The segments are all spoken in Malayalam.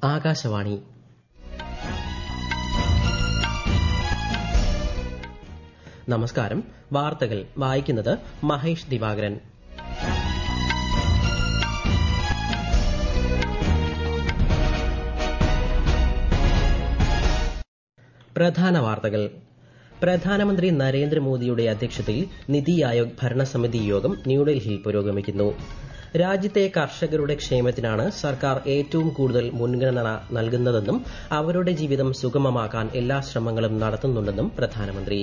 ആകാശവാണി നമസ്കാരം വാർത്തകൾ വായിക്കുന്നത് മഹേഷ് ദിവാകരൻ പ്രധാന വാർത്തകൾ പ്രധാനമന്ത്രി നരേന്ദ്രമോദിയുടെ അധ്യക്ഷതയിൽ നിതി ആയോഗ് ഭരണസമിതി യോഗം ന്യൂഡൽഹിയിൽ പുരോഗമിക്കുന്നു രാജ്യത്തെ കർഷകരുടെ ക്ഷേമത്തിനാണ് സർക്കാർ ഏറ്റവും കൂടുതൽ മുൻഗണന നൽകുന്നതെന്നും അവരുടെ ജീവിതം സുഗമമാക്കാൻ എല്ലാ ശ്രമങ്ങളും നടത്തുന്നുണ്ടെന്നും പ്രധാനമന്ത്രി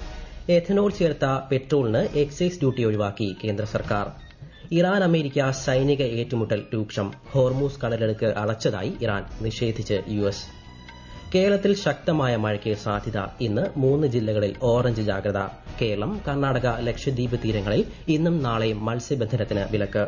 എഥനോൾ ചേർത്ത പെട്രോളിന് എക്സൈസ് ഡ്യൂട്ടി ഒഴിവാക്കി കേന്ദ്ര സർക്കാർ ഇറാൻ അമേരിക്ക സൈനിക ഏറ്റുമുട്ടൽ രൂക്ഷം ഹോർമൂസ് കടലെടുക്ക് അടച്ചതായി ഇറാൻ നിഷേധിച്ച് യു എസ് കേരളത്തിൽ ശക്തമായ മഴയ്ക്ക് സാധ്യത ഇന്ന് മൂന്ന് ജില്ലകളിൽ ഓറഞ്ച് ജാഗ്രത കേരളം കർണാടക ലക്ഷദ്വീപ് തീരങ്ങളിൽ ഇന്നും നാളെയും മത്സ്യബന്ധനത്തിന് വിലക്ക്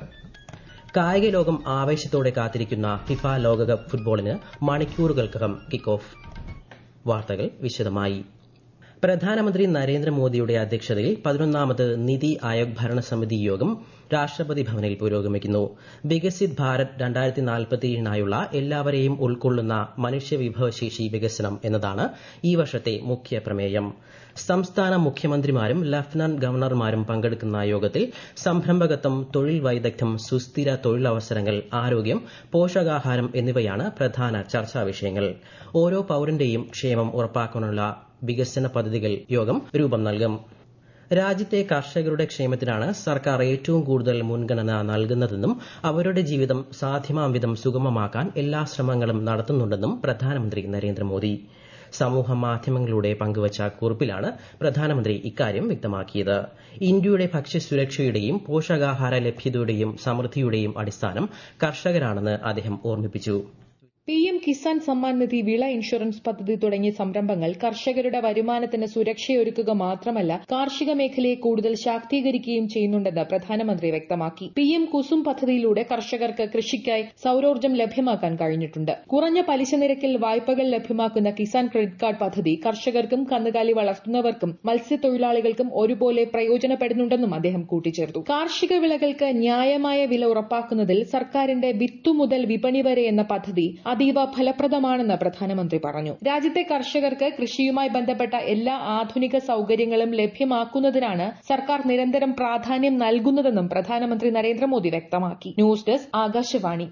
കായിക ലോകം ആവേശത്തോടെ കാത്തിരിക്കുന്ന ഫിഫ ലോകകപ്പ് ഫുട്ബോളിന് മണിക്കൂറുകൾക്കകം കിക്ക് ഓഫ് വാർത്തകൾ വിശദമായി പ്രധാനമന്ത്രി നരേന്ദ്രമോദിയുടെ അധ്യക്ഷതയിൽ പതിനൊന്നാമത് നിതി ആയോഗ് ഭരണസമിതി യോഗം രാഷ്ട്രപതി ഭവനിൽ പുരോഗമിക്കുന്നു വികസിത് ഭാരത് രണ്ടായിരത്തി നാൽപ്പത്തിയേഴിനായുള്ള എല്ലാവരെയും ഉൾക്കൊള്ളുന്ന മനുഷ്യവിഭവശേഷി വികസനം എന്നതാണ് ഈ വർഷത്തെ മുഖ്യ പ്രമേയം സംസ്ഥാന മുഖ്യമന്ത്രിമാരും ലഫ്റ്റനന്റ് ഗവർണർമാരും പങ്കെടുക്കുന്ന യോഗത്തിൽ സംരംഭകത്വം തൊഴിൽ വൈദഗ്ധ്യം സുസ്ഥിര തൊഴിലവസരങ്ങൾ ആരോഗ്യം പോഷകാഹാരം എന്നിവയാണ് പ്രധാന ചർച്ചാ വിഷയങ്ങൾ ഓരോ പൌരന്റെയും ക്ഷേമം ഉറപ്പാക്കാനുള്ള വികസന പദ്ധതികൾ യോഗം രൂപം നൽകും രാജ്യത്തെ കർഷകരുടെ ക്ഷേമത്തിനാണ് സർക്കാർ ഏറ്റവും കൂടുതൽ മുൻഗണന നൽകുന്നതെന്നും അവരുടെ ജീവിതം സാധ്യമാം വിധം സുഗമമാക്കാൻ എല്ലാ ശ്രമങ്ങളും നടത്തുന്നുണ്ടെന്നും പ്രധാനമന്ത്രി നരേന്ദ്രമോദി സമൂഹ മാധ്യമങ്ങളിലൂടെ പങ്കുവച്ച കുറിപ്പിലാണ് പ്രധാനമന്ത്രി ഇക്കാര്യം വ്യക്തമാക്കിയത് ഇന്ത്യയുടെ ഭക്ഷ്യസുരക്ഷയുടെയും പോഷകാഹാര ലഭ്യതയുടെയും സമൃദ്ധിയുടെയും അടിസ്ഥാനം കർഷകരാണെന്ന് അദ്ദേഹം ഓർമ്മിപ്പിച്ചു പി എം കിസാൻ സമ്മാൻ നിധി വിള ഇൻഷുറൻസ് പദ്ധതി തുടങ്ങിയ സംരംഭങ്ങൾ കർഷകരുടെ വരുമാനത്തിന് സുരക്ഷയൊരുക്കുക മാത്രമല്ല കാർഷിക മേഖലയെ കൂടുതൽ ശാക്തീകരിക്കുകയും ചെയ്യുന്നുണ്ടെന്ന് പ്രധാനമന്ത്രി വ്യക്തമാക്കി പി എം കുസും പദ്ധതിയിലൂടെ കർഷകർക്ക് കൃഷിക്കായി സൌരോർജ്ജം ലഭ്യമാക്കാൻ കഴിഞ്ഞിട്ടുണ്ട് കുറഞ്ഞ പലിശ നിരക്കിൽ വായ്പകൾ ലഭ്യമാക്കുന്ന കിസാൻ ക്രെഡിറ്റ് കാർഡ് പദ്ധതി കർഷകർക്കും കന്നുകാലി വളർത്തുന്നവർക്കും മത്സ്യത്തൊഴിലാളികൾക്കും ഒരുപോലെ പ്രയോജനപ്പെടുന്നുണ്ടെന്നും അദ്ദേഹം കൂട്ടിച്ചേർത്തു കാർഷിക വിളകൾക്ക് ന്യായമായ വില ഉറപ്പാക്കുന്നതിൽ സർക്കാരിന്റെ വിത്തു മുതൽ വിപണി വരെ എന്ന പദ്ധതി അതീവ ഫലപ്രദമാണെന്ന് പ്രധാനമന്ത്രി പറഞ്ഞു രാജ്യത്തെ കർഷകർക്ക് കൃഷിയുമായി ബന്ധപ്പെട്ട എല്ലാ ആധുനിക സൌകര്യങ്ങളും ലഭ്യമാക്കുന്നതിനാണ് സർക്കാർ നിരന്തരം പ്രാധാന്യം നൽകുന്നതെന്നും പ്രധാനമന്ത്രി നരേന്ദ്രമോദി വ്യക്തമാക്കി news desk Akashvani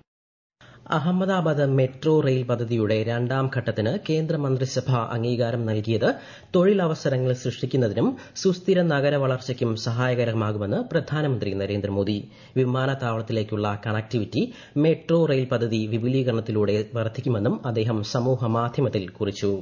Ahmedabad metro rail പദ്ധതിയുടെ രണ്ടാം ഘട്ടത്തിന് കേന്ദ്രമന്ത്രിസഭ അംഗീകാരം നൽകിയത് തൊഴിലവസരങ്ങൾ സൃഷ്ടിക്കുന്നതിനും സുസ്ഥിര നഗര വളർച്ചയ്ക്കും സഹായകരമാകുമെന്ന് പ്രധാനമന്ത്രി നരേന്ദ്രമോദി വിമാനത്താവളത്തിലേക്കുള്ള കണക്ടിവിറ്റി മെട്രോ റെയിൽ പദ്ധതി വിപുലീകരണത്തിലൂടെ വർദ്ധിക്കുമെന്നും അദ്ദേഹം സമൂഹമാധ്യമത്തിൽ കുറിച്ചു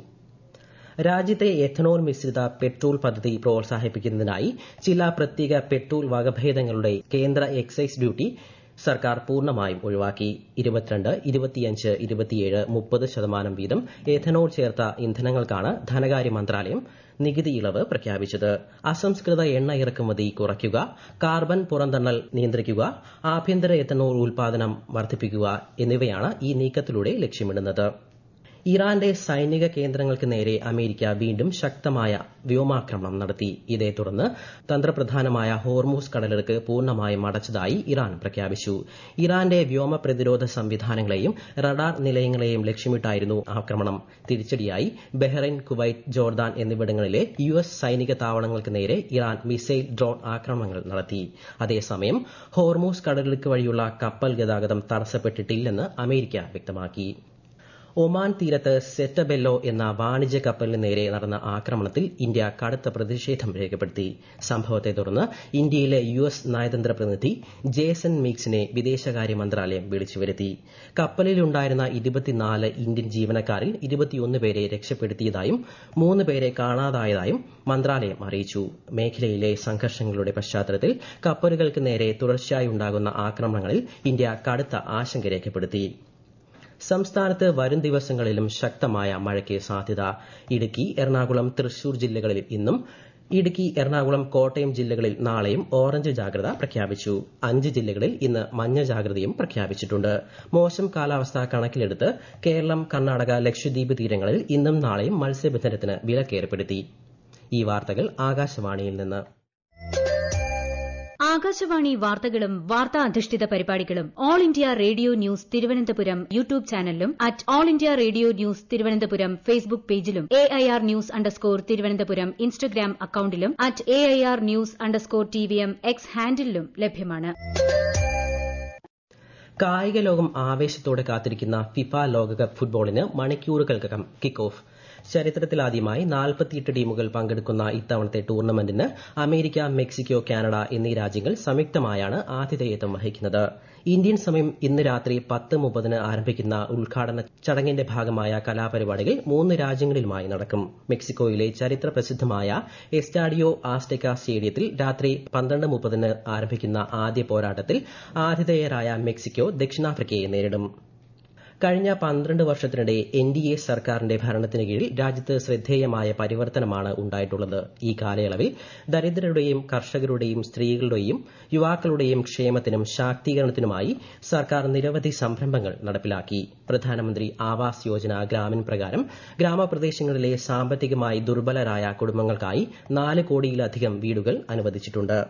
രാജ്യത്തെ എഥനോൾ മിശ്രിത പെട്രോൾ പദ്ധതി പ്രോത്സാഹിപ്പിക്കുന്നതിനായി ചില പ്രത്യേക പെട്രോൾ വകഭേദങ്ങളുടെ കേന്ദ്ര എക്സൈസ് ഡ്യൂട്ടി സർക്കാർ പൂർണ്ണമായും ഒഴിവാക്കി ഇരുപത്തിരണ്ട് ഇരുപത്തിയഞ്ച് ഇരുപത്തിയേഴ് മുപ്പത് ശതമാനം വീതം എഥനോൾ ചേർത്ത ഇന്ധനങ്ങൾക്കാണ് ധനകാര്യ മന്ത്രാലയം നികുതി ഇളവ് പ്രഖ്യാപിച്ചത് അസംസ്കൃത എണ്ണ ഇറക്കുമതി കുറയ്ക്കുക കാർബൺ പുറന്തള്ളൽ നിയന്ത്രിക്കുക ആഭ്യന്തര എഥനോൾ ഉൽപാദനം വർദ്ധിപ്പിക്കുക എന്നിവയാണ് ഈ നീക്കത്തിലൂടെ ലക്ഷ്യമിടുന്നത് ഇറാന്റെ സൈനിക കേന്ദ്രങ്ങൾക്ക് നേരെ അമേരിക്ക വീണ്ടും ശക്തമായ വ്യോമാക്രമണം നടത്തി ഇതേ തുടർന്ന് തന്ത്രപ്രധാനമായ ഹോർമൂസ് കടലെടുക്ക് പൂർണ്ണമായും അടച്ചതായി ഇറാൻ പ്രഖ്യാപിച്ചു ഇറാന്റെ വ്യോമ പ്രതിരോധ സംവിധാനങ്ങളെയും റഡാർ നിലയങ്ങളെയും ലക്ഷ്യമിട്ടായിരുന്നു ആക്രമണം തിരിച്ചടിയായി ബഹ്റൈൻ കുവൈറ്റ് ജോർദാൻ എന്നിവിടങ്ങളിലെ യു എസ് സൈനിക താവളങ്ങൾക്ക് നേരെ ഇറാൻ മിസൈൽ ഡ്രോൺ ആക്രമണങ്ങൾ നടത്തി അതേസമയം ഹോർമൂസ് കടലെടുക്ക് വഴിയുള്ള കപ്പൽ ഗതാഗതം തടസ്സപ്പെട്ടിട്ടില്ലെന്ന് അമേരിക്ക വ്യക്തമാക്കി ഒമാൻ തീരത്ത് സെറ്റബെല്ലോ എന്ന വാണിജ്യ കപ്പലിന് നേരെ നടന്ന ആക്രമണത്തിൽ ഇന്ത്യ കടുത്ത പ്രതിഷേധം രേഖപ്പെടുത്തി സംഭവത്തെ തുടർന്ന് ഇന്ത്യയിലെ യു എസ് നയതന്ത്ര പ്രതിനിധി ജേസൺ മീക്സിനെ വിദേശകാര്യ മന്ത്രാലയം വിളിച്ചുവരുത്തി കപ്പലിലുണ്ടായിരുന്ന ഇരുപത്തിനാല് ഇന്ത്യൻ ജീവനക്കാരിൽ ഇരുപത്തിയൊന്ന് പേരെ രക്ഷപ്പെടുത്തിയതായും മൂന്ന് പേരെ കാണാതായതായും മന്ത്രാലയം അറിയിച്ചു മേഖലയിലെ സംഘർഷങ്ങളുടെ പശ്ചാത്തലത്തിൽ കപ്പലുകൾക്ക് നേരെ തുടർച്ചയായി ഉണ്ടാകുന്ന ആക്രമണങ്ങളിൽ ഇന്ത്യ കടുത്ത ആശങ്ക രേഖപ്പെടുത്തി സംസ്ഥാനത്ത് വരും ദിവസങ്ങളിലും ശക്തമായ മഴയ്ക്ക് സാധ്യത ഇടുക്കി എറണാകുളം തൃശൂർ ജില്ലകളിൽ ഇന്നും ഇടുക്കി എറണാകുളം കോട്ടയം ജില്ലകളിൽ നാളെയും ഓറഞ്ച് ജാഗ്രത പ്രഖ്യാപിച്ചു അഞ്ച് ജില്ലകളിൽ ഇന്ന് മഞ്ഞ ജാഗ്രതയും പ്രഖ്യാപിച്ചിട്ടുണ്ട് മോശം കാലാവസ്ഥ കണക്കിലെടുത്ത് കേരളം കർണാടക ലക്ഷദ്വീപ് തീരങ്ങളിൽ ഇന്നും നാളെയും മത്സ്യബന്ധനത്തിന് വിലക്കേർപ്പെടുത്തി ഈ വാർത്തകൾ ആകാശവാണിയിൽ നിന്ന് ആകാശവാണി വാർത്തകളും വാർത്താ അധിഷ്ഠിത പരിപാടികളും all India radio news Thiruvananthapuram YouTube ചാനലിലും at all India radio news Thiruvananthapuram Facebook പേജിലും A I R news underscore Thiruvananthapuram Instagram അക്കൌണ്ടിലും at A I R news underscore T V M X ഹാൻഡിലും ലഭ്യമാണ് കായിക ലോകം ആവേശത്തോടെ കാത്തിരിക്കുന്ന ഫിഫ ലോകകപ്പ് ഫുട്ബോളിന് മണിക്കൂറുകൾക്കകം കിക്ക് ഓഫ് ചരിത്രത്തിലാദ്യമായി നാൽപ്പത്തിയെട്ട് ടീമുകൾ പങ്കെടുക്കുന്ന ഇത്തവണത്തെ ടൂർണമെന്റിന് അമേരിക്ക മെക്സിക്കോ കാനഡ എന്നീ രാജ്യങ്ങൾ സംയുക്തമായാണ് ആതിഥേയത്വം വഹിക്കുന്നത് ഇന്ത്യൻ സമയം ഇന്ന് രാത്രി പത്ത് മുപ്പതിന് ആരംഭിക്കുന്ന ഉദ്ഘാടന ചടങ്ങിന്റെ ഭാഗമായ കലാപരിപാടികൾ മൂന്ന് രാജ്യങ്ങളിലുമായി നടക്കും മെക്സിക്കോയിലെ ചരിത്ര പ്രസിദ്ധമായ എസ്റ്റാഡിയോ ആസ്റ്റെക്ക സ്റ്റേഡിയത്തിൽ രാത്രി പന്ത്രണ്ട് മുപ്പതിന് ആരംഭിക്കുന്ന ആദ്യ പോരാട്ടത്തിൽ ആതിഥേയരായ മെക്സിക്കോ ദക്ഷിണാഫ്രിക്കയെ നേരിടും കഴിഞ്ഞ പന്ത്രണ്ട് വർഷത്തിനിടെ എൻ ഡി എ സർക്കാരിന്റെ ഭരണത്തിന് കീഴിൽ രാജ്യത്ത് ശ്രദ്ധേയമായ പരിവർത്തനമാണ് ഉണ്ടായിട്ടുള്ളത് ഈ കാലയളവിൽ ദരിദ്രരുടെയും കർഷകരുടെയും സ്ത്രീകളുടെയും യുവാക്കളുടെയും ക്ഷേമത്തിനും ശാക്തീകരണത്തിനുമായി സർക്കാർ നിരവധി സംരംഭങ്ങൾ നടപ്പിലാക്കി പ്രധാനമന്ത്രി ആവാസ് യോജന ഗ്രാമീൺ പ്രകാരം ഗ്രാമപ്രദേശങ്ങളിലെ സാമ്പത്തികമായി ദുർബലരായ കുടുംബങ്ങൾക്കായി നാല് കോടിയിലധികം വീടുകൾ അനുവദിച്ചിട്ടുണ്ട്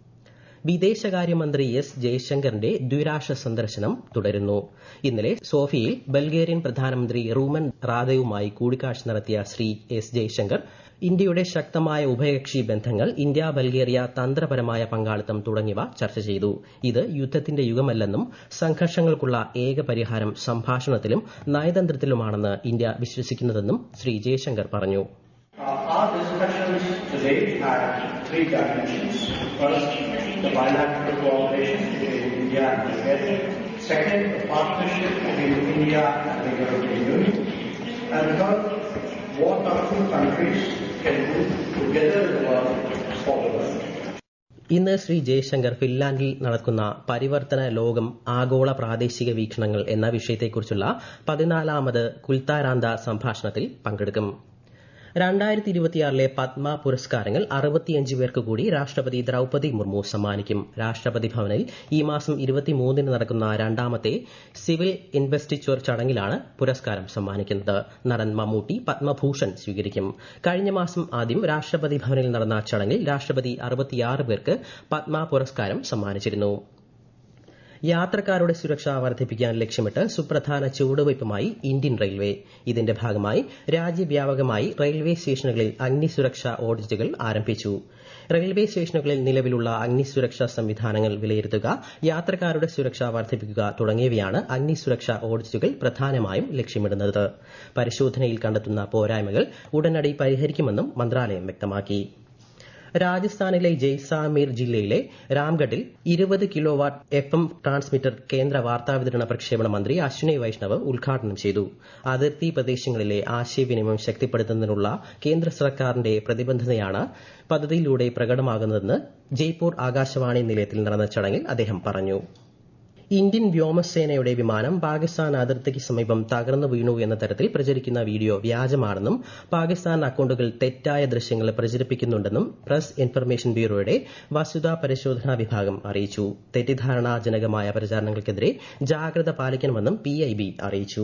വിദേശകാര്യമന്ത്രി എസ് ജയശങ്കറിന്റെ ദ്വിരാഷ്ട്ര സന്ദർശനം തുടരുന്നു ഇന്നലെ സോഫിയയിൽ ബൾഗേറിയൻ പ്രധാനമന്ത്രി റൂമൻ റാദേവുമായി കൂടിക്കാഴ്ച നടത്തിയ ശ്രീ എസ് ജയശങ്കർ ഇന്ത്യയുടെ ശക്തമായ ഉഭയകക്ഷി ബന്ധങ്ങൾ ഇന്ത്യ ബൾഗേറിയ തന്ത്രപരമായ പങ്കാളിത്തം തുടങ്ങിയവ ചർച്ച ചെയ്തു ഇത് യുദ്ധത്തിന്റെ യുഗമല്ലെന്നും സംഘർഷങ്ങൾക്കുള്ള ഏക പരിഹാരം സംഭാഷണത്തിലും നയതന്ത്രത്തിലുമാണെന്ന് ഇന്ത്യ വിശ്വസിക്കുന്നതെന്നും ശ്രീ ജയശങ്കർ പറഞ്ഞു Uh, our discussions today had three dimensions. First, the bilateral cooperation between India and Bulgaria. Second, the partnership between India and the European Union. And third, what our two countries can do together in the world for the world. ഇന്ന് ശ്രീ ജയശങ്കർ ഫിൻലാൻഡിൽ നടക്കുന്ന പരിവർത്തന ലോകം ആഗോള പ്രാദേശിക വീക്ഷണങ്ങൾ എന്ന വിഷയത്തെക്കുറിച്ചുള്ള പതിനാലാമത് കുൽത്താരാന്ത സംഭാഷണത്തിൽ പങ്കെടുക്കും രണ്ടായിരത്തി ഇരുപത്തിയാറിലെ പത്മ പുരസ്കാരങ്ങൾ അറുപത്തിയഞ്ച് പേർക്ക് കൂടി രാഷ്ട്രപതി ദ്രൌപതി മുർമു സമ്മാനിക്കും രാഷ്ട്രപതി ഭവനിൽ ഈ മാസം ഇരുപത്തിമൂന്നിന് നടക്കുന്ന രണ്ടാമത്തെ സിവിൽ ഇൻവെസ്റ്റിച്വർ ചടങ്ങിലാണ് പുരസ്കാരം സമ്മാനിക്കുന്നത് നടൻ മമ്മൂട്ടി പത്മഭൂഷൺ സ്വീകരിക്കും കഴിഞ്ഞ മാസം ആദ്യം രാഷ്ട്രപതി ഭവനിൽ നടന്ന ചടങ്ങിൽ രാഷ്ട്രപതി അറുപത്തിയാറ് പേർക്ക് പത്മ പുരസ്കാരം സമ്മാനിച്ചിരുന്നു യാത്രക്കാരുടെ സുരക്ഷ വർദ്ധിപ്പിക്കാൻ ലക്ഷ്യമിട്ട് സുപ്രധാന ചുവടുവയ്പുമായി ഇന്ത്യൻ റെയിൽവേ ഇതിന്റെ ഭാഗമായി രാജ്യവ്യാപകമായി റെയിൽവേ സ്റ്റേഷനുകളിൽ അഗ്നിസുരക്ഷാ ഓഡിറ്റുകൾ ആരംഭിച്ചു റെയിൽവേ സ്റ്റേഷനുകളിൽ നിലവിലുള്ള അഗ്നിസുരക്ഷാ സംവിധാനങ്ങൾ വിലയിരുത്തുക യാത്രക്കാരുടെ സുരക്ഷ വർദ്ധിപ്പിക്കുക തുടങ്ങിയവയാണ് അഗ്നിസുരക്ഷാ ഓഡിറ്റുകൾ പ്രധാനമായും ലക്ഷ്യമിടുന്നത് പരിശോധനയിൽ കണ്ടെത്തുന്ന പോരായ്മകൾ ഉടനടി പരിഹരിക്കുമെന്നും മന്ത്രാലയം വ്യക്തമാക്കി രാജസ്ഥാനിലെ ജയ്സാമീർ ജില്ലയിലെ രാംഗഡിൽ ഇരുപത് kilo watt F M transmitter കേന്ദ്ര വാർത്താവിതരണ പ്രക്ഷേപണ മന്ത്രി അശ്വിനി വൈഷ്ണവ് ഉദ്ഘാടനം ചെയ്തു അതിർത്തി പ്രദേശങ്ങളിലെ ആശയവിനിമയം ശക്തിപ്പെടുത്തുന്നതിനുള്ള കേന്ദ്ര സർക്കാരിന്റെ പ്രതിബദ്ധതയാണ് പദ്ധതിയിലൂടെ പ്രകടമാകുന്നതെന്ന് ജയ്പൂർ ആകാശവാണി നിലയത്തിൽ നടന്ന ചടങ്ങിൽ അദ്ദേഹം പറഞ്ഞു ഇന്ത്യൻ വ്യോമസേനയുടെ വിമാനം പാകിസ്ഥാൻ അതിർത്തിക്ക് സമീപം തകർന്നു വീണു എന്ന തരത്തിൽ പ്രചരിക്കുന്ന വീഡിയോ വ്യാജമാണെന്നും പാകിസ്ഥാൻ അക്കൌണ്ടുകൾ തെറ്റായ ദൃശ്യങ്ങൾ പ്രചരിപ്പിക്കുന്നുണ്ടെന്നും പ്രസ് ഇൻഫർമേഷൻ ബ്യൂറോയുടെ വസ്തുതാ പരിശോധനാ വിഭാഗം അറിയിച്ചു തെറ്റിദ്ധാരണാജനകമായ പ്രചാരണങ്ങൾക്കെതിരെ ജാഗ്രത പാലിക്കണമെന്നും പിഐബി അറിയിച്ചു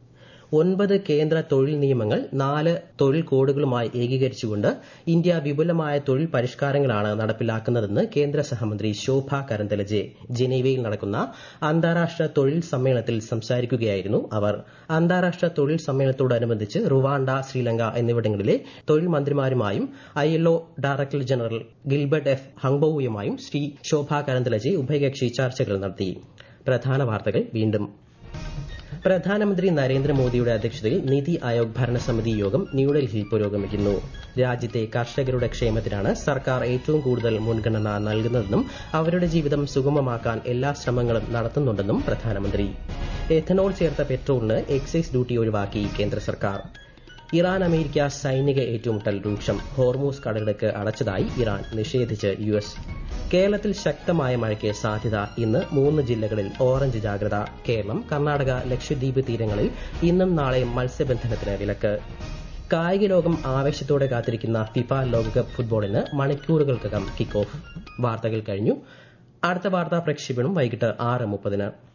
ഒൻപത് കേന്ദ്ര തൊഴിൽ നിയമങ്ങൾ നാല് തൊഴിൽ കോഡുകളുമായി ഏകീകരിച്ചുകൊണ്ട് ഇന്ത്യ വിപുലമായ തൊഴിൽ പരിഷ്കാരങ്ങളാണ് നടപ്പിലാക്കുന്നതെന്ന് കേന്ദ്ര സഹമന്ത്രി ശോഭ കരന്തലജെ ജനീവയിൽ നടക്കുന്ന അന്താരാഷ്ട്ര തൊഴിൽ സമ്മേളനത്തിൽ സംസാരിക്കുകയായിരുന്നു അവർ അന്താരാഷ്ട്ര തൊഴിൽ സമ്മേളനത്തോടനുബന്ധിച്ച് റുവാണ്ട ശ്രീലങ്ക എന്നിവിടങ്ങളിലെ തൊഴിൽ മന്ത്രിമാരുമായും ILO director general Gilbert F ഹംബോവുമായും Shri ശോഭ കരന്തലജെ ഉഭയകക്ഷി ചർച്ചകൾ നടത്തി പ്രധാന വാർത്തകൾ വീണ്ടും പ്രധാനമന്ത്രി നരേന്ദ്രമോദിയുടെ അധ്യക്ഷതയിൽ നിതി ആയോഗ് ഭരണസമിതി യോഗം ന്യൂഡൽഹിയിൽ പുരോഗമിക്കുന്നു രാജ്യത്തെ കർഷകരുടെ ക്ഷേമത്തിനാണ് സർക്കാർ ഏറ്റവും കൂടുതൽ മുൻഗണന നൽകുന്നതെന്നും അവരുടെ ജീവിതം സുഗമമാക്കാൻ എല്ലാ ശ്രമങ്ങളും നടത്തുന്നുണ്ടെന്നും പ്രധാനമന്ത്രി എഥനോൾ ചേർത്ത പെട്രോളിന് എക്സൈസ് ഡ്യൂട്ടി ഒഴിവാക്കി കേന്ദ്ര സർക്കാർ ഇറാൻ അമേരിക്ക സൈനിക ഏറ്റുമുട്ടൽ രൂക്ഷം ഹോർമൂസ് കടലിടുക്ക് അടച്ചതായി ഇറാൻ നിഷേധിച്ച് യു എസ് കേരളത്തിൽ ശക്തമായ മഴയ്ക്ക് സാധ്യത ഇന്ന് മൂന്ന് ജില്ലകളിൽ ഓറഞ്ച് ജാഗ്രത കേരളം കർണാടക ലക്ഷദ്വീപ് തീരങ്ങളിൽ ഇന്നും നാളെയും മത്സ്യബന്ധനത്തിന് വിലക്ക് കായിക ലോകം ആവേശത്തോടെ കാത്തിരിക്കുന്ന ഫിഫ ലോകകപ്പ് ഫുട്ബോളിന് മണിക്കൂറുകൾക്കകം കിക്ക് ഓഫ് വാർത്തകൾ കഴിഞ്ഞു അടുത്ത വാർത്താ പ്രക്ഷേപണം വൈകിട്ട് ആറ് മുപ്പതിന്